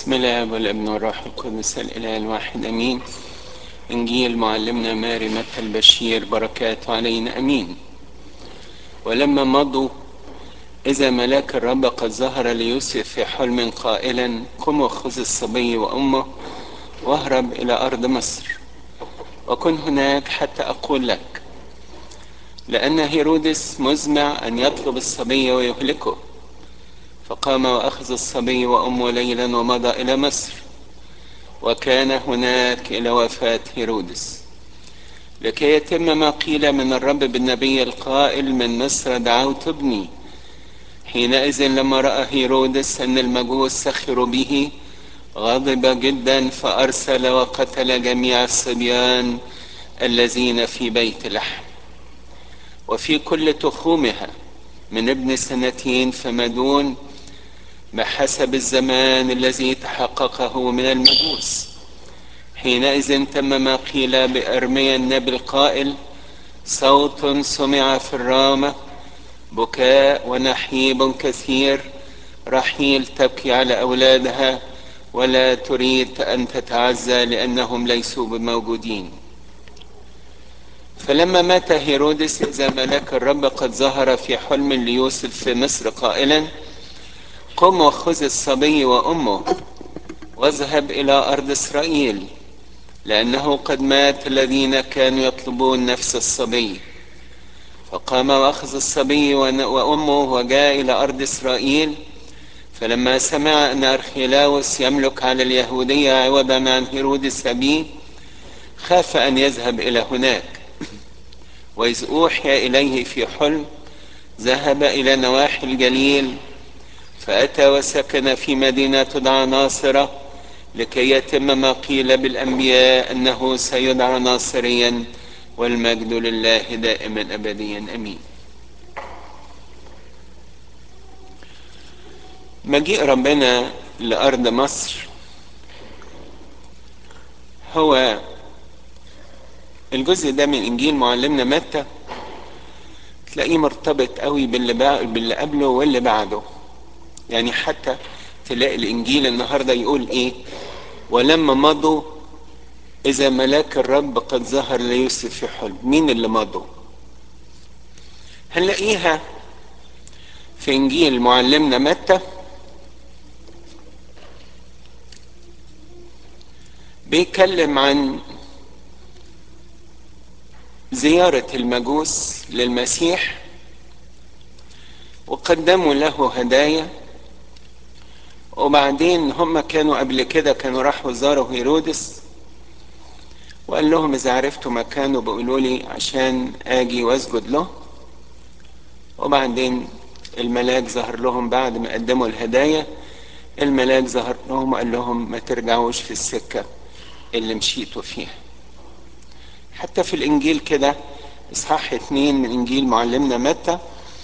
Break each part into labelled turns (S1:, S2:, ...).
S1: بسم الله والابن والروح القدس الاله الواحد امين انجيل معلمنا ماري متى البشير بركاته علينا امين ولما مضوا اذا ملاك الرب قد ظهر ليوسف في حلم قائلا قم وخذ الصبي وامه واهرب الى ارض مصر وكن هناك حتى اقول لك لان هيرودس مزمع ان يطلب الصبي ويهلكه فقام واخذ الصبي وامه ليلا ومضى الى مصر وكان هناك الى وفاه هيرودس لكي يتم ما قيل من الرب بالنبي القائل من مصر دعوت ابني حينئذ لما راى هيرودس ان المجوس سخروا به غضب جدا فارسل وقتل جميع الصبيان الذين في بيت لحم وفي كل تخومها من ابن سنتين فما دون بحسب الزمان الذي تحققه من المجوس حينئذ تم ما قيل بأرميا النبي القائل صوت سمع في الرامة بكاء ونحيب كثير رحيل تبكي على أولادها ولا تريد أن تتعزى لأنهم ليسوا بموجودين فلما مات هيرودس إذا ملاك الرب قد ظهر في حلم ليوسف في مصر قائلا قم وخذ الصبي وأمه واذهب إلى أرض إسرائيل لأنه قد مات الذين كانوا يطلبون نفس الصبي فقام وأخذ الصبي وأمه وجاء إلى أرض إسرائيل فلما سمع أن أرخيلاوس يملك على اليهودية عوضا عن هيرودس أبيه خاف أن يذهب إلى هناك وإذ أوحي إليه في حلم ذهب إلى نواحي الجليل فأتى وسكن في مدينة تدعى ناصرة لكي يتم ما قيل بالأنبياء أنه سيدعى ناصريا والمجد لله دائما أبديا أمين مجيء ربنا لأرض مصر هو الجزء ده من إنجيل معلمنا متى تلاقيه مرتبط قوي باللي, باللي قبله واللي بعده يعني حتى تلاقي الانجيل النهارده يقول ايه ولما مضوا اذا ملاك الرب قد ظهر ليوسف في حلم مين اللي مضوا هنلاقيها في انجيل معلمنا متى بيتكلم عن زيارة المجوس للمسيح وقدموا له هدايا وبعدين هم كانوا قبل كده كانوا راحوا زاروا هيرودس وقال لهم اذا عرفتوا مكانه بقولوا لي عشان اجي واسجد له وبعدين الملاك ظهر لهم بعد ما قدموا الهدايا الملاك ظهر لهم وقال لهم ما ترجعوش في السكة اللي مشيتوا فيها حتى في الانجيل كده اصحاح اتنين من انجيل معلمنا متى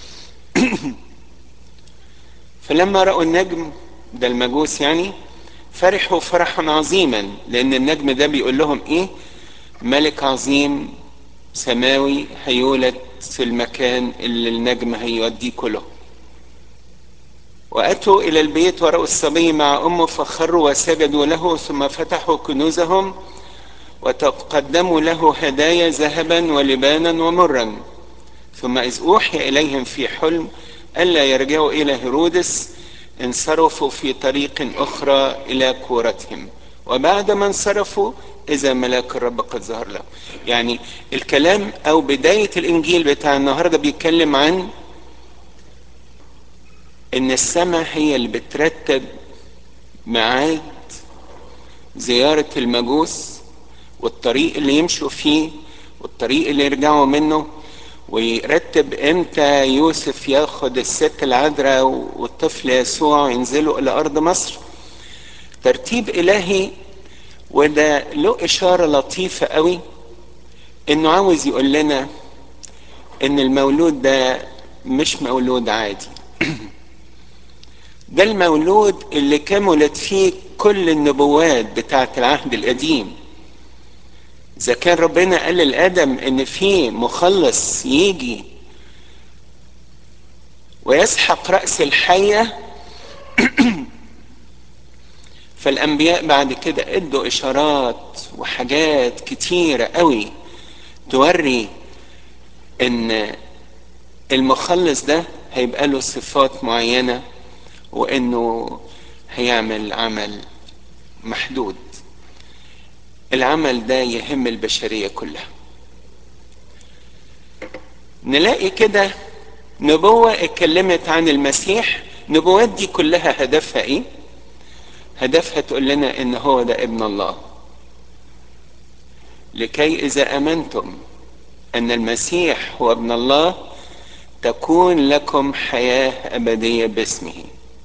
S1: فلما رأوا النجم ده المجوس يعني فرحوا فرحا عظيما لان النجم ده بيقول لهم ايه ملك عظيم سماوي هيولد في المكان اللي النجم هيوديه كله واتوا الى البيت ورأوا الصبي مع امه فخروا وسجدوا له ثم فتحوا كنوزهم وتقدموا له هدايا ذهبا ولبانا ومرا ثم اذ اوحي اليهم في حلم الا يرجعوا الى هيرودس انصرفوا في طريق اخرى الى كورتهم وبعد ما انصرفوا اذا ملاك الرب قد ظهر له يعني الكلام او بدايه الانجيل بتاع النهارده بيتكلم عن ان السماء هي اللي بترتب ميعاد زياره المجوس والطريق اللي يمشوا فيه والطريق اللي يرجعوا منه ويرتب امتى يوسف ياخد الست العذراء والطفل يسوع وينزلوا الى ارض مصر ترتيب الهي وده له اشاره لطيفه قوي انه عاوز يقول لنا ان المولود ده مش مولود عادي ده المولود اللي كملت فيه كل النبوات بتاعه العهد القديم اذا كان ربنا قال لادم ان في مخلص يجي ويسحق راس الحيه فالانبياء بعد كده ادوا اشارات وحاجات كتيره قوي توري ان المخلص ده هيبقى له صفات معينه وانه هيعمل عمل محدود العمل ده يهم البشريه كلها نلاقي كده نبوه اتكلمت عن المسيح نبوات دي كلها هدفها ايه هدفها تقول لنا ان هو ده ابن الله لكي اذا امنتم ان المسيح هو ابن الله تكون لكم حياه ابديه باسمه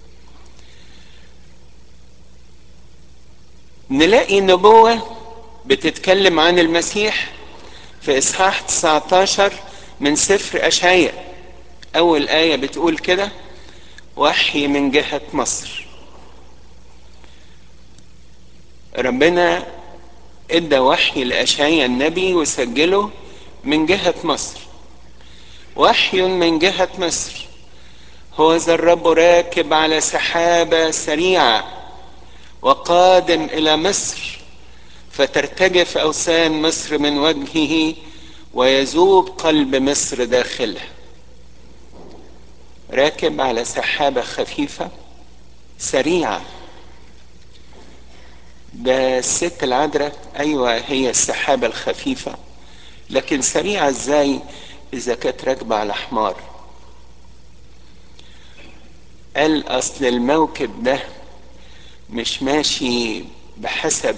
S1: نلاقي نبوه بتتكلم عن المسيح في اصحاح 19 من سفر اشعياء اول ايه بتقول كده وحي من جهه مصر ربنا ادى وحي لاشعياء النبي وسجله من جهه مصر وحي من جهه مصر هو ذا الرب راكب على سحابه سريعه وقادم الى مصر فترتجف اوثان مصر من وجهه ويذوب قلب مصر داخله راكب على سحابه خفيفه سريعه ده الست العذراء ايوه هي السحابه الخفيفه لكن سريعه ازاي اذا كانت راكبه على حمار قال اصل الموكب ده مش ماشي بحسب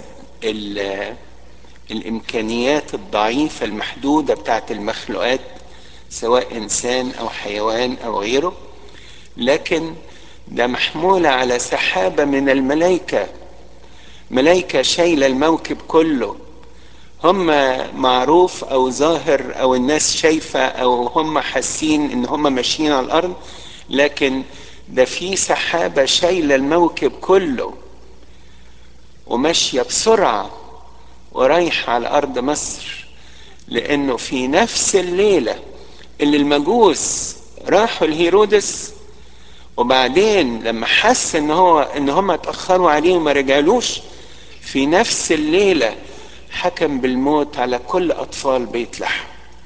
S1: الامكانيات الضعيفه المحدوده بتاعت المخلوقات سواء انسان او حيوان او غيره لكن ده محموله على سحابه من الملائكه ملائكه شايله الموكب كله هم معروف او ظاهر او الناس شايفه او هم حاسين ان هم ماشيين على الارض لكن ده في سحابه شايله الموكب كله وماشيه بسرعه ورايحه على ارض مصر لانه في نفس الليله اللي المجوس راحوا لهيرودس وبعدين لما حس ان هو ان هم اتاخروا عليه وما رجعلوش في نفس الليله حكم بالموت على كل اطفال بيت لحم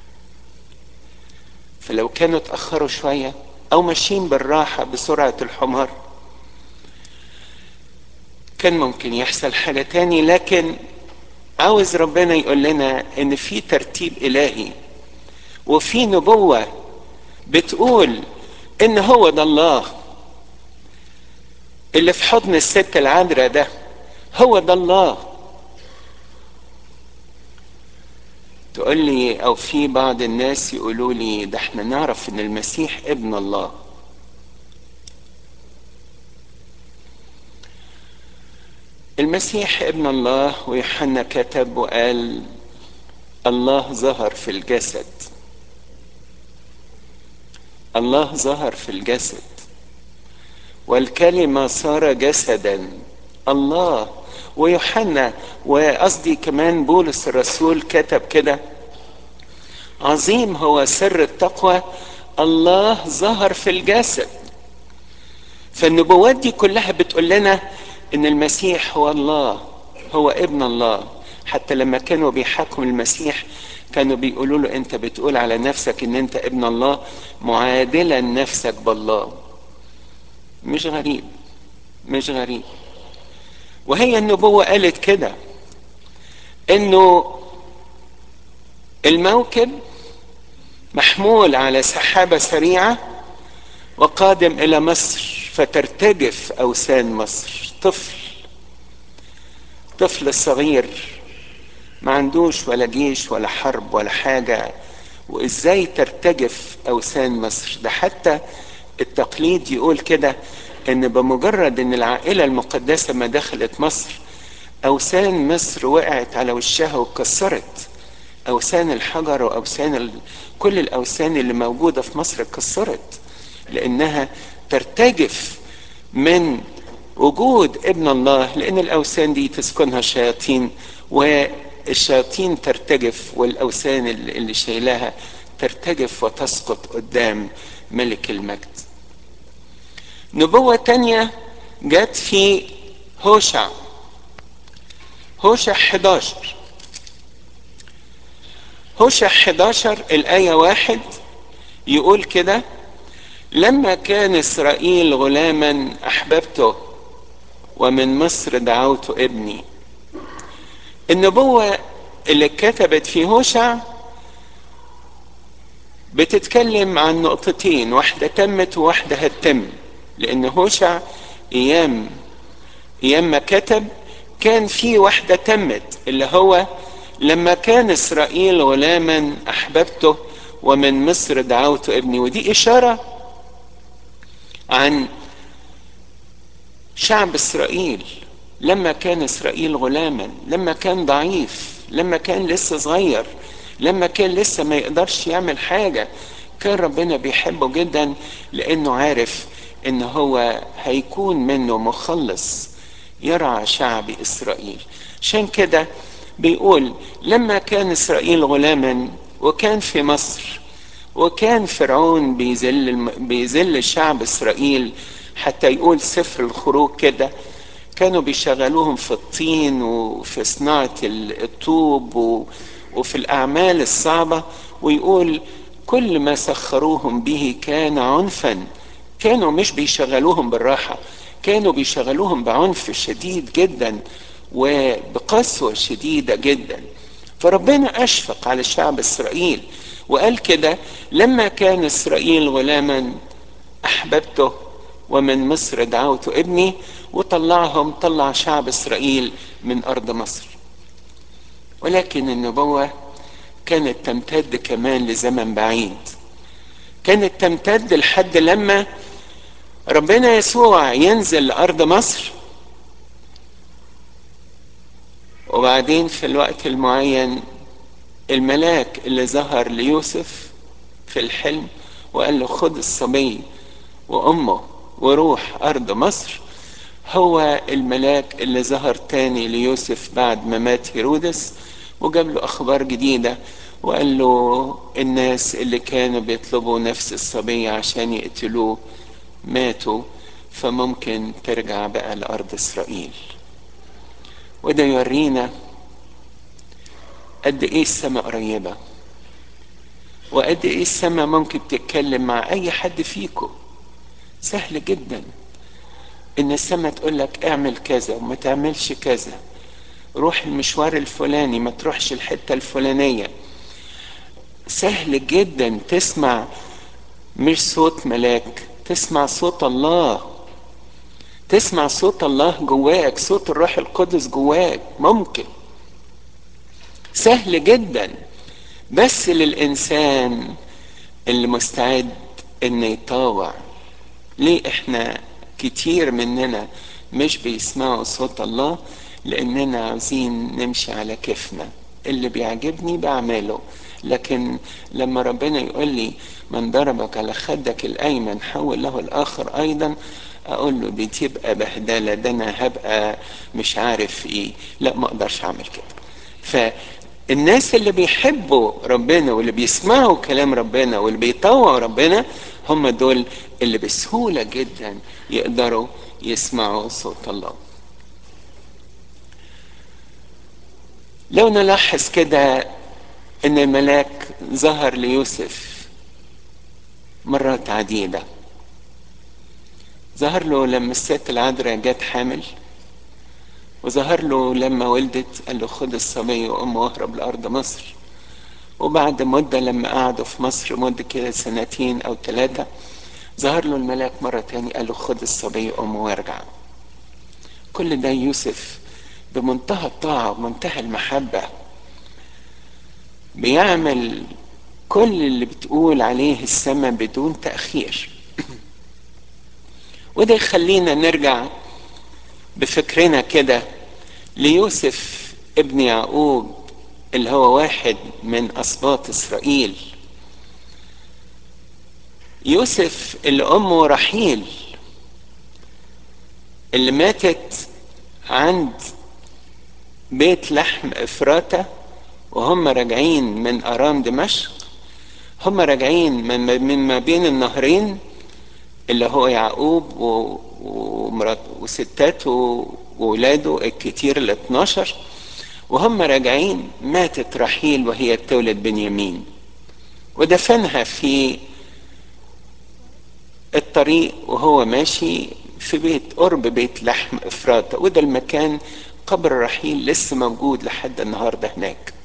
S1: فلو كانوا اتاخروا شويه او ماشيين بالراحه بسرعه الحمار كان ممكن يحصل حاجه تاني لكن عاوز ربنا يقول لنا ان في ترتيب الهي وفي نبوه بتقول ان هو ده الله اللي في حضن الست العذراء ده هو ده الله تقول لي او في بعض الناس يقولوا لي ده احنا نعرف ان المسيح ابن الله المسيح ابن الله ويوحنا كتب وقال الله ظهر في الجسد الله ظهر في الجسد والكلمه صار جسدا الله ويوحنا وقصدي كمان بولس الرسول كتب كده عظيم هو سر التقوى الله ظهر في الجسد فالنبوات دي كلها بتقول لنا ان المسيح هو الله هو ابن الله حتى لما كانوا بيحاكموا المسيح كانوا بيقولوا له انت بتقول على نفسك ان انت ابن الله معادلا نفسك بالله مش غريب مش غريب وهي النبوة قالت كده انه الموكب محمول على سحابة سريعة وقادم الى مصر فترتجف اوثان مصر طفل طفل صغير ما عندوش ولا جيش ولا حرب ولا حاجة وازاي ترتجف اوثان مصر ده حتى التقليد يقول كده ان بمجرد ان العائلة المقدسة ما دخلت مصر اوثان مصر وقعت على وشها واتكسرت اوثان الحجر واوثان ال... كل الاوثان اللي موجودة في مصر اتكسرت لانها ترتجف من وجود ابن الله لان الاوثان دي تسكنها شياطين والشياطين ترتجف والاوثان اللي شايلاها ترتجف وتسقط قدام ملك المجد نبوة تانية جت في هوشع هوشع 11 هوشع 11 الآية واحد يقول كده لما كان إسرائيل غلاما أحببته ومن مصر دعوت ابني النبوة اللي كتبت في هوشع بتتكلم عن نقطتين واحدة تمت وواحدة هتتم لأن هوشع أيام أيام ما كتب كان في واحدة تمت اللي هو لما كان إسرائيل غلاما أحببته ومن مصر دعوت ابني ودي إشارة عن شعب إسرائيل لما كان إسرائيل غلاما لما كان ضعيف لما كان لسه صغير لما كان لسه ما يقدرش يعمل حاجة كان ربنا بيحبه جدا لأنه عارف إن هو هيكون منه مخلص يرعى شعب إسرائيل عشان كده بيقول لما كان إسرائيل غلاما وكان في مصر وكان فرعون بيذل بيذل شعب إسرائيل حتى يقول سفر الخروج كده كانوا بيشغلوهم في الطين وفي صناعة الطوب وفي الأعمال الصعبة ويقول كل ما سخروهم به كان عنفا كانوا مش بيشغلوهم بالراحة كانوا بيشغلوهم بعنف شديد جدا وبقسوة شديدة جدا فربنا أشفق على شعب إسرائيل وقال كده لما كان إسرائيل غلاما أحببته ومن مصر دعوت ابني وطلعهم طلع شعب إسرائيل من أرض مصر ولكن النبوة كانت تمتد كمان لزمن بعيد كانت تمتد لحد لما ربنا يسوع ينزل لأرض مصر وبعدين في الوقت المعين الملاك اللي ظهر ليوسف في الحلم وقال له خد الصبي وأمه وروح أرض مصر هو الملاك اللي ظهر تاني ليوسف بعد ما مات هيرودس وجاب له أخبار جديدة وقال له الناس اللي كانوا بيطلبوا نفس الصبي عشان يقتلوه ماتوا فممكن ترجع بقى لأرض إسرائيل وده يورينا قد إيه السماء قريبة وقد إيه السماء ممكن تتكلم مع أي حد فيكم سهل جدا إن السماء تقول لك اعمل كذا وما تعملش كذا روح المشوار الفلاني ما تروحش الحتة الفلانية سهل جدا تسمع مش صوت ملاك تسمع صوت الله تسمع صوت الله جواك صوت الروح القدس جواك ممكن سهل جدا بس للإنسان اللي مستعد إنه يطاوع ليه إحنا كتير مننا مش بيسمعوا صوت الله لأننا عاوزين نمشي على كيفنا اللي بيعجبني بعمله لكن لما ربنا يقول لي من ضربك على خدك الأيمن حول له الآخر أيضا أقول له دي تبقى بهدلة ده أنا هبقى مش عارف إيه لا ما أقدرش أعمل كده فالناس اللي بيحبوا ربنا واللي بيسمعوا كلام ربنا واللي بيطوعوا ربنا هم دول اللي بسهولة جدا يقدروا يسمعوا صوت الله لو نلاحظ كده ان الملاك ظهر ليوسف مرات عديدة ظهر له لما الست العذراء جت حامل وظهر له لما ولدت قال له خد الصبي وامه واهرب لارض مصر وبعد مدة لما قعدوا في مصر مدة كده سنتين او ثلاثة ظهر له الملاك مرة تاني قال له خد الصبي وامه وارجع كل ده يوسف بمنتهى الطاعة ومنتهى المحبة بيعمل كل اللي بتقول عليه السماء بدون تأخير وده يخلينا نرجع بفكرنا كده ليوسف ابن يعقوب اللي هو واحد من أسباط إسرائيل يوسف اللي أمه رحيل اللي ماتت عند بيت لحم إفراتة وهم راجعين من أرام دمشق هم راجعين من, من ما بين النهرين اللي هو يعقوب ومرات وستاته وولاده الكتير ال 12 وهم راجعين ماتت رحيل وهي بتولد بنيامين ودفنها في الطريق وهو ماشي في بيت قرب بيت لحم افراطة وده المكان قبر رحيل لسه موجود لحد النهارده هناك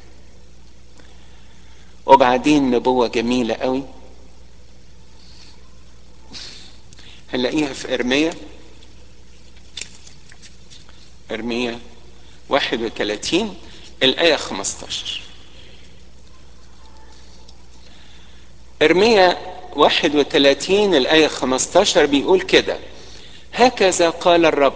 S1: وبعدين نبوة جميلة قوي هنلاقيها في ارميا ارميا 31 الآية 15 ارميا 31 الآية 15 بيقول كده هكذا قال الرب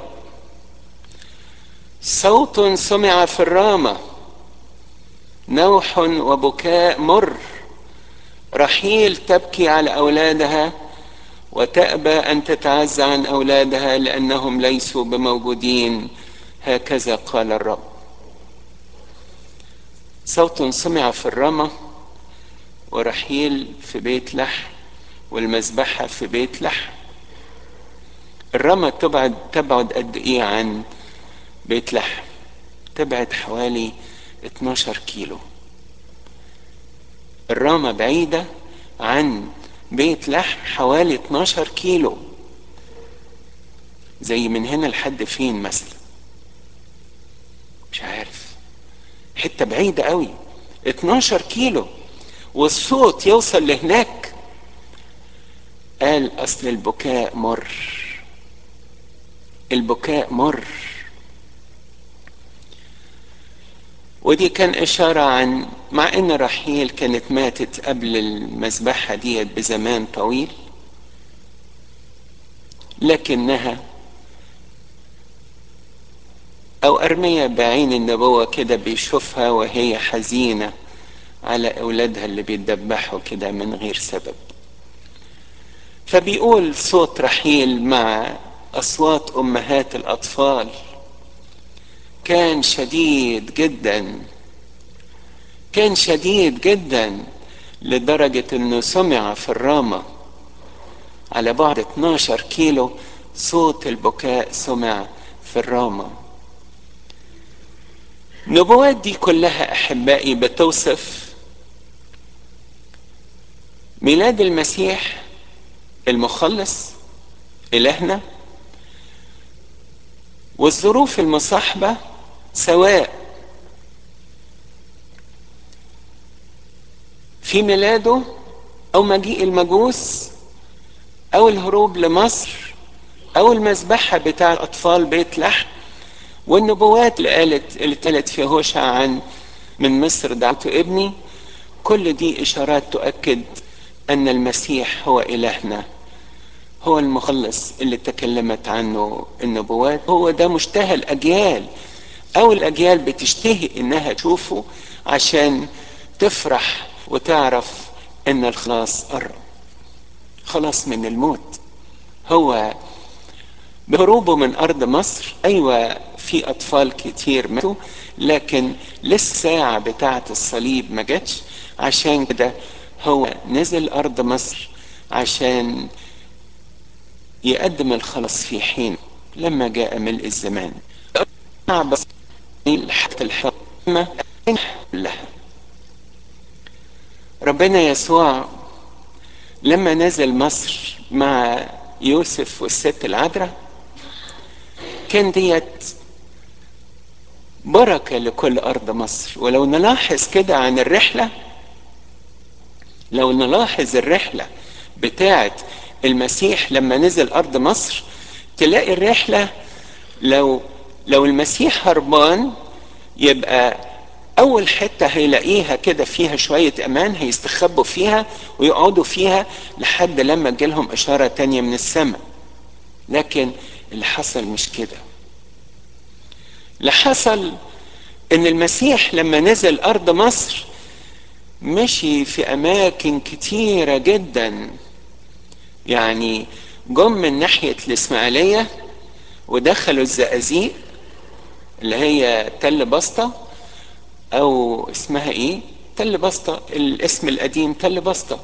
S1: صوت سمع في الرامة نوح وبكاء مر رحيل تبكي على أولادها وتأبى أن تتعزى عن أولادها لأنهم ليسوا بموجودين هكذا قال الرب صوت سمع في الرمى ورحيل في بيت لحم والمذبحة في بيت لحم الرمى تبعد تبعد قد ايه عن بيت لحم تبعد حوالي 12 كيلو الرامة بعيدة عن بيت لحم حوالي 12 كيلو زي من هنا لحد فين مثلا مش عارف حتة بعيدة قوي 12 كيلو والصوت يوصل لهناك قال اصل البكاء مر البكاء مر ودي كان إشارة عن مع إن رحيل كانت ماتت قبل المذبحة ديت بزمان طويل لكنها أو أرمية بعين النبوة كده بيشوفها وهي حزينة على أولادها اللي بيتذبحوا كده من غير سبب فبيقول صوت رحيل مع أصوات أمهات الأطفال كان شديد جدا كان شديد جدا لدرجة انه سمع في الرامة على بعد 12 كيلو صوت البكاء سمع في الرامة النبوات دي كلها احبائي بتوصف ميلاد المسيح المخلص الهنا والظروف المصاحبه سواء في ميلاده او مجيء المجوس او الهروب لمصر او المذبحة بتاع الاطفال بيت لحم والنبوات اللي قالت اللي اتقالت في هوشع عن من مصر دعوت ابني كل دي اشارات تؤكد ان المسيح هو الهنا هو المخلص اللي تكلمت عنه النبوات هو ده مشتهى الاجيال او الاجيال بتشتهي انها تشوفه عشان تفرح وتعرف ان الخلاص قرب خلاص من الموت هو بهروبه من ارض مصر ايوه في اطفال كتير ماتوا لكن لسه الساعة بتاعة الصليب ما جاتش عشان كده هو نزل ارض مصر عشان يقدم الخلاص في حين لما جاء ملء الزمان بس حتى الحكمة لها ربنا يسوع لما نزل مصر مع يوسف والست العذراء كان ديت بركة لكل أرض مصر ولو نلاحظ كده عن الرحلة لو نلاحظ الرحلة بتاعت المسيح لما نزل أرض مصر تلاقي الرحلة لو لو المسيح هربان يبقى أول حتة هيلاقيها كده فيها شوية أمان هيستخبوا فيها ويقعدوا فيها لحد لما تجيلهم إشارة تانية من السماء لكن اللي حصل مش كده اللي حصل إن المسيح لما نزل أرض مصر مشي في أماكن كتيرة جدا يعني جم من ناحية الإسماعيلية ودخلوا الزقازيق اللي هي تل بسطة أو اسمها إيه؟ تل بسطة الاسم القديم تل بسطة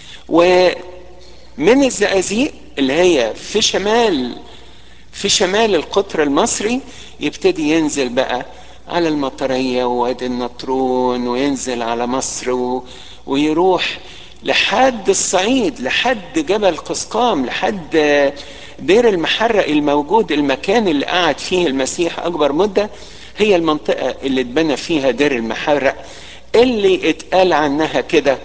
S1: ومن الزقازيق اللي هي في شمال في شمال القطر المصري يبتدي ينزل بقى على المطرية ووادي النطرون وينزل على مصر و... ويروح لحد الصعيد لحد جبل قسقام لحد دير المحرق الموجود المكان اللي قعد فيه المسيح أكبر مدة هي المنطقة اللي اتبنى فيها دير المحرق اللي اتقال عنها كده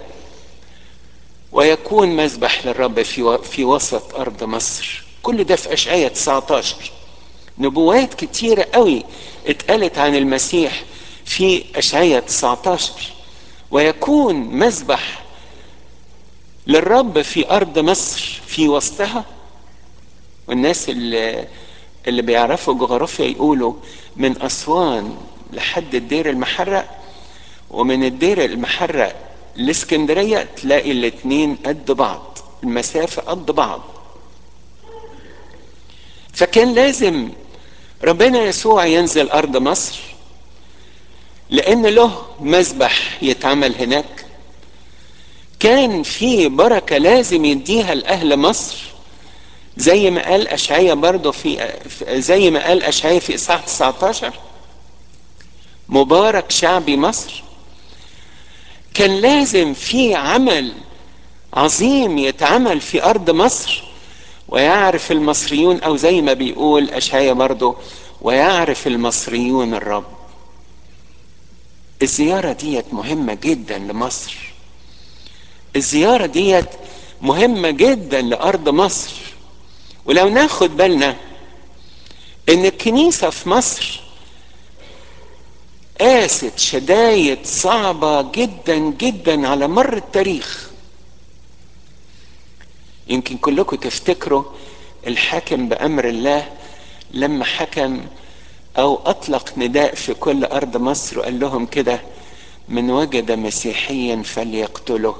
S1: ويكون مذبح للرب في و... في وسط أرض مصر كل ده في أشعية 19 نبوات كتيرة قوي اتقالت عن المسيح في أشعية 19 ويكون مذبح للرب في أرض مصر في وسطها والناس اللي, اللي بيعرفوا جغرافيا يقولوا من أسوان لحد الدير المحرق ومن الدير المحرق لاسكندرية تلاقي الاتنين قد بعض المسافة قد بعض فكان لازم ربنا يسوع ينزل أرض مصر لأن له مذبح يتعمل هناك كان في بركة لازم يديها لأهل مصر زي ما قال أشعية برضه في زي ما قال أشعية في إصحاح 19 مبارك شعبي مصر كان لازم في عمل عظيم يتعمل في أرض مصر ويعرف المصريون أو زي ما بيقول أشعية برضه ويعرف المصريون الرب الزيارة ديت مهمة جدا لمصر الزيارة ديت مهمة جدا لأرض مصر ولو ناخد بالنا ان الكنيسة في مصر قاست شدايد صعبة جدا جدا على مر التاريخ يمكن كلكم تفتكروا الحاكم بأمر الله لما حكم أو أطلق نداء في كل أرض مصر وقال لهم كده من وجد مسيحيا فليقتله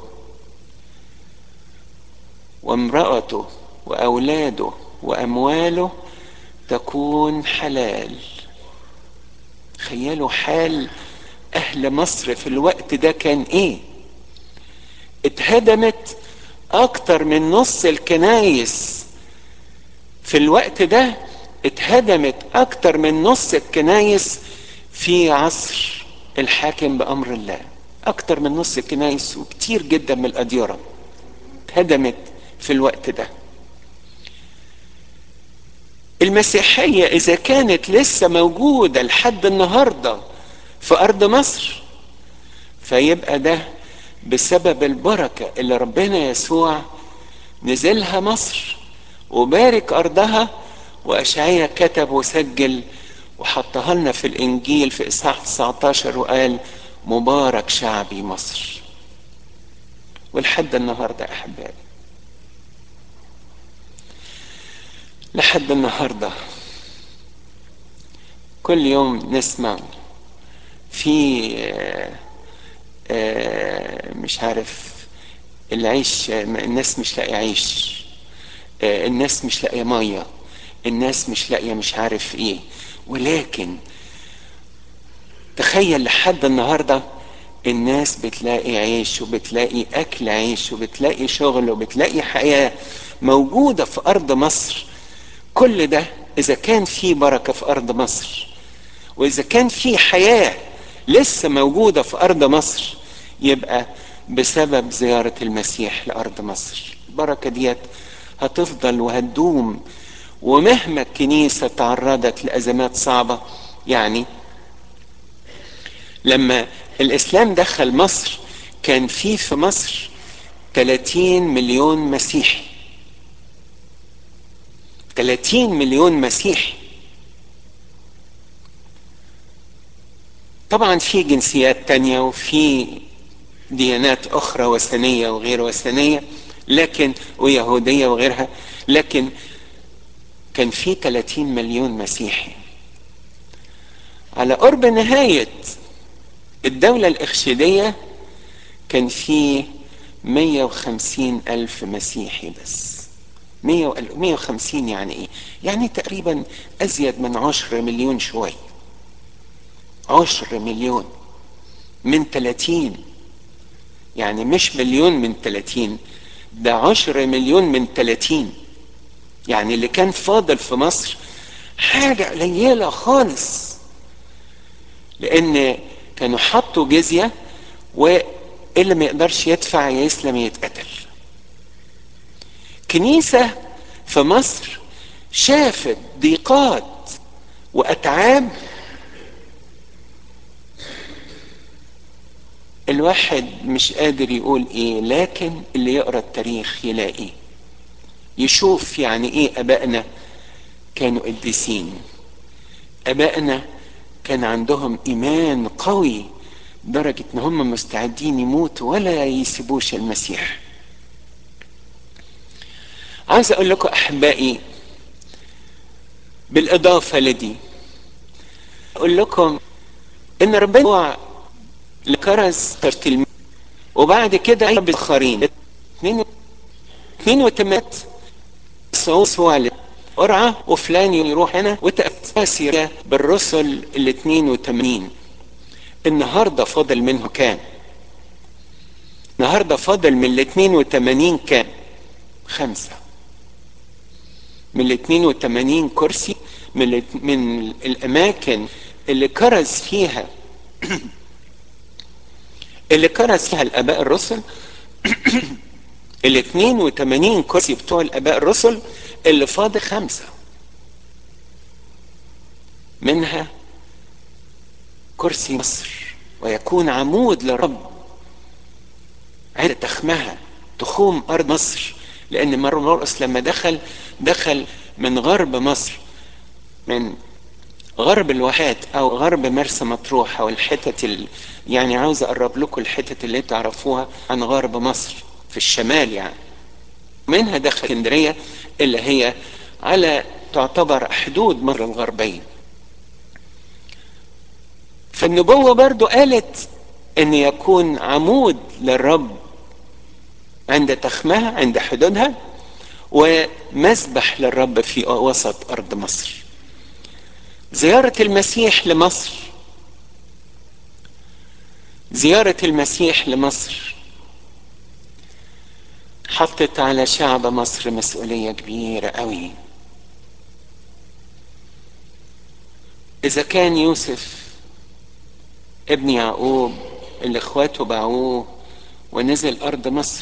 S1: وامرأته وأولاده وأمواله تكون حلال تخيلوا حال أهل مصر في الوقت ده كان إيه اتهدمت أكتر من نص الكنايس في الوقت ده اتهدمت أكتر من نص الكنايس في عصر الحاكم بأمر الله أكتر من نص الكنايس وكتير جدا من الأديرة اتهدمت في الوقت ده المسيحية إذا كانت لسه موجودة لحد النهاردة في أرض مصر فيبقى ده بسبب البركة اللي ربنا يسوع نزلها مصر وبارك أرضها وأشعيا كتب وسجل وحطها لنا في الإنجيل في إصحاح 19 وقال مبارك شعبي مصر ولحد النهارده أحبائي لحد النهارده كل يوم نسمع في مش عارف العيش الناس مش لاقي عيش الناس مش لاقيه ميه الناس مش لاقيه مش عارف ايه ولكن تخيل لحد النهارده الناس بتلاقي عيش وبتلاقي اكل عيش وبتلاقي شغل وبتلاقي حياه موجوده في ارض مصر كل ده اذا كان في بركه في ارض مصر واذا كان في حياه لسه موجوده في ارض مصر يبقى بسبب زياره المسيح لارض مصر البركه ديت هتفضل وهتدوم ومهما الكنيسه تعرضت لازمات صعبه يعني لما الاسلام دخل مصر كان في في مصر 30 مليون مسيحي 30 مليون مسيحي طبعا في جنسيات تانية وفي ديانات أخرى وثنية وغير وثنية لكن ويهودية وغيرها لكن كان في 30 مليون مسيحي على قرب نهاية الدولة الإخشيدية كان في 150 ألف مسيحي بس 150 يعني ايه يعني تقريبا ازيد من عشر مليون شوي عشر مليون من 30 يعني مش مليون من 30 ده عشر مليون من 30 يعني اللي كان فاضل في مصر حاجة قليلة خالص لان كانوا حطوا جزية واللي ما يقدرش يدفع يسلم يتقتل كنيسة في مصر شافت ضيقات وأتعاب الواحد مش قادر يقول ايه لكن اللي يقرا التاريخ يلاقي يشوف يعني ايه ابائنا كانوا قديسين ابائنا كان عندهم ايمان قوي لدرجه ان هم مستعدين يموتوا ولا يسيبوش المسيح عايز اقول لكم احبائي بالاضافه لدي اقول لكم ان ربنا لكرز تلميذ وبعد كده عيب اخرين اثنين اثنين وتمات سعوس والد قرعة وفلان يروح هنا وتأسير بالرسل ال 82 النهارده فاضل منه كام؟ النهارده فاضل من ال 82 كام؟ خمسة من ال 82 كرسي من ال من الأماكن اللي كرز فيها اللي كرز فيها الاباء الرسل ال 82 كرسي بتوع الاباء الرسل اللي فاضل خمسه منها كرسي مصر ويكون عمود للرب عند تخمها تخوم ارض مصر لان مرقس لما دخل دخل من غرب مصر من غرب الواحات او غرب مرسى مطروح او الحتت ال... يعني عاوز اقرب لكم الحتت اللي تعرفوها عن غرب مصر في الشمال يعني منها دخل اسكندريه اللي هي على تعتبر حدود مصر الغربيه فالنبوة برضو قالت ان يكون عمود للرب عند تخمها عند حدودها ومسبح للرب في وسط ارض مصر زيارة المسيح لمصر زيارة المسيح لمصر حطت على شعب مصر مسؤولية كبيرة قوي إذا كان يوسف ابن يعقوب اللي اخواته باعوه ونزل أرض مصر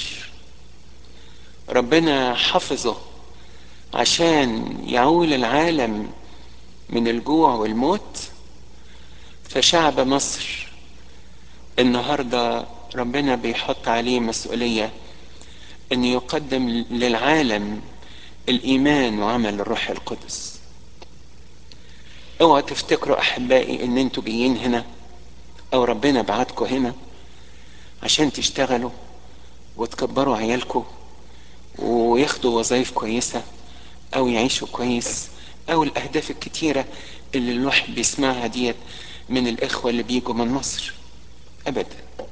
S1: ربنا حفظه عشان يعول العالم من الجوع والموت فشعب مصر النهارده ربنا بيحط عليه مسؤوليه ان يقدم للعالم الايمان وعمل الروح القدس اوعوا تفتكروا احبائي ان انتوا جايين هنا او ربنا بعتكم هنا عشان تشتغلوا وتكبروا عيالكم وياخدوا وظائف كويسه او يعيشوا كويس او الاهداف الكتيره اللي الواحد بيسمعها ديت من الاخوه اللي بيجوا من مصر ابدا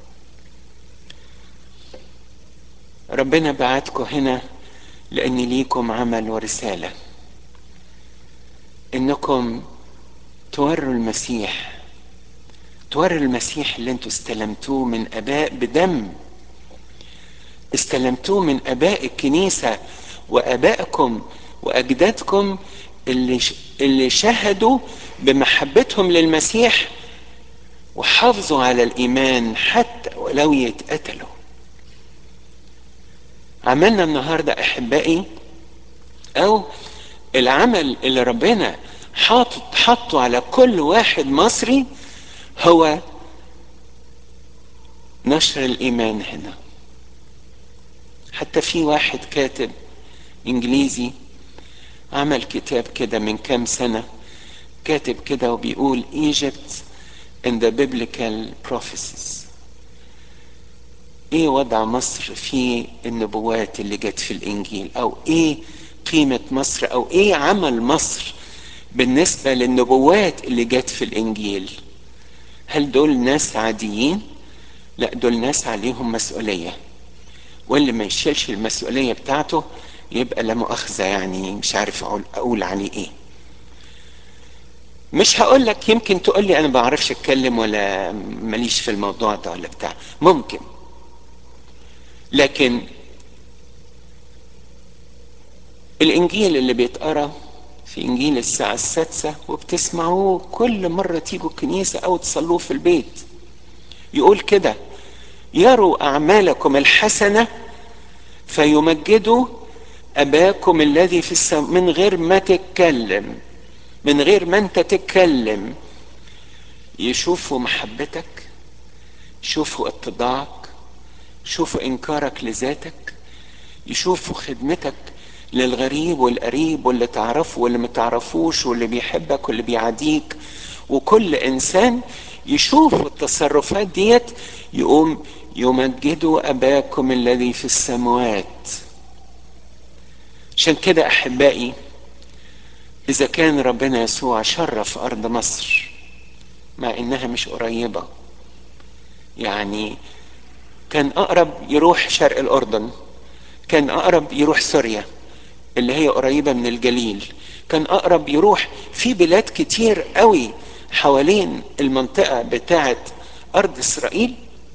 S1: ربنا بعتكم هنا لان ليكم عمل ورساله انكم توروا المسيح توروا المسيح اللي انتوا استلمتوه من اباء بدم استلمتوه من اباء الكنيسه وابائكم واجدادكم اللي اللي شهدوا بمحبتهم للمسيح وحافظوا على الايمان حتى ولو يتقتلوا عملنا النهارده احبائي او العمل اللي ربنا حاطط حطه على كل واحد مصري هو نشر الايمان هنا حتى في واحد كاتب انجليزي عمل كتاب كده من كام سنة كاتب كده وبيقول Egypt in the biblical prophecies ايه وضع مصر في النبوات اللي جت في الانجيل او ايه قيمة مصر او ايه عمل مصر بالنسبة للنبوات اللي جت في الانجيل هل دول ناس عاديين لا دول ناس عليهم مسؤولية واللي ما يشيلش المسؤولية بتاعته يبقى لا مؤاخذة يعني مش عارف أقول, أقول عليه إيه مش هقول لك يمكن تقول لي أنا ما بعرفش أتكلم ولا ماليش في الموضوع ده ولا بتاع ممكن لكن الإنجيل اللي بيتقرا في انجيل الساعة السادسة وبتسمعوه كل مرة تيجوا الكنيسة او تصلوه في البيت يقول كده يروا اعمالكم الحسنة فيمجدوا اباكم الذي في السماء من غير ما تتكلم من غير ما انت تتكلم يشوفوا محبتك يشوفوا اتضاعك يشوفوا انكارك لذاتك يشوفوا خدمتك للغريب والقريب واللي تعرفه واللي ما تعرفوش واللي بيحبك واللي بيعاديك وكل انسان يشوف التصرفات ديت يقوم يمجدوا اباكم الذي في السماوات عشان كده احبائي اذا كان ربنا يسوع شرف ارض مصر مع انها مش قريبه يعني كان اقرب يروح شرق الاردن كان اقرب يروح سوريا اللي هي قريبه من الجليل كان اقرب يروح في بلاد كتير قوي حوالين المنطقه بتاعه ارض اسرائيل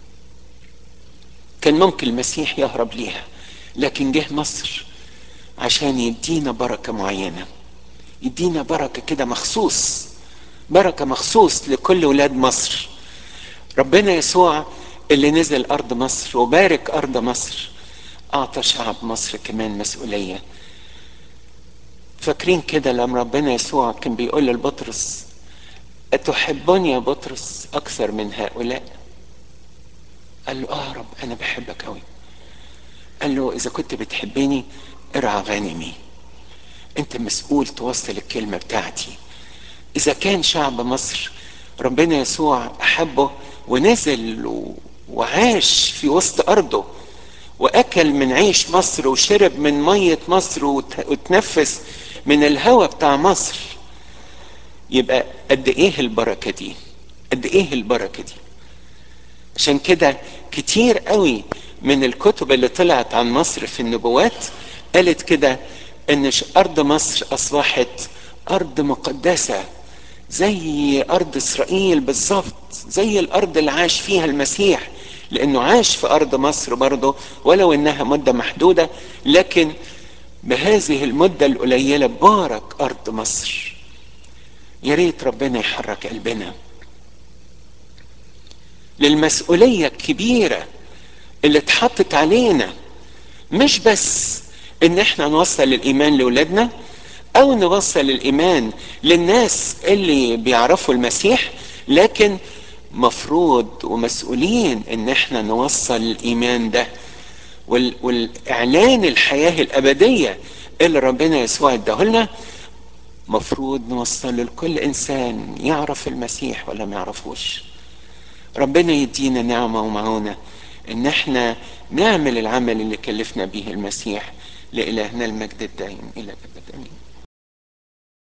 S1: كان ممكن المسيح يهرب ليها لكن جه مصر عشان يدينا بركه معينه يدينا بركه كده مخصوص بركه مخصوص لكل ولاد مصر ربنا يسوع اللي نزل ارض مصر وبارك ارض مصر اعطى شعب مصر كمان مسؤوليه فاكرين كده لما ربنا يسوع كان بيقول لبطرس اتحبني يا بطرس اكثر من هؤلاء قال له اه يا رب انا بحبك قوي قال له اذا كنت بتحبني ارعى غنمي انت مسؤول توصل الكلمه بتاعتي اذا كان شعب مصر ربنا يسوع احبه ونزل و... وعاش في وسط ارضه واكل من عيش مصر وشرب من ميه مصر وت... وتنفس من الهواء بتاع مصر يبقى قد ايه البركه دي قد ايه البركه دي عشان كده كتير قوي من الكتب اللي طلعت عن مصر في النبوات قالت كده ان ارض مصر اصبحت ارض مقدسه زي ارض اسرائيل بالظبط زي الارض اللي عاش فيها المسيح لانه عاش في ارض مصر برضه ولو انها مده محدوده لكن بهذه المده القليله بارك ارض مصر يا ريت ربنا يحرك قلبنا للمسؤوليه الكبيره اللي اتحطت علينا مش بس ان احنا نوصل الايمان لاولادنا او نوصل الايمان للناس اللي بيعرفوا المسيح لكن مفروض ومسؤولين ان احنا نوصل الايمان ده والاعلان الحياه الابديه اللي ربنا يسوع اداهولنا مفروض نوصل لكل انسان يعرف المسيح ولا ما يعرفوش ربنا يدينا نعمه ومعونه ان احنا نعمل العمل اللي كلفنا به المسيح لالهنا المجد الدائم الى الابد امين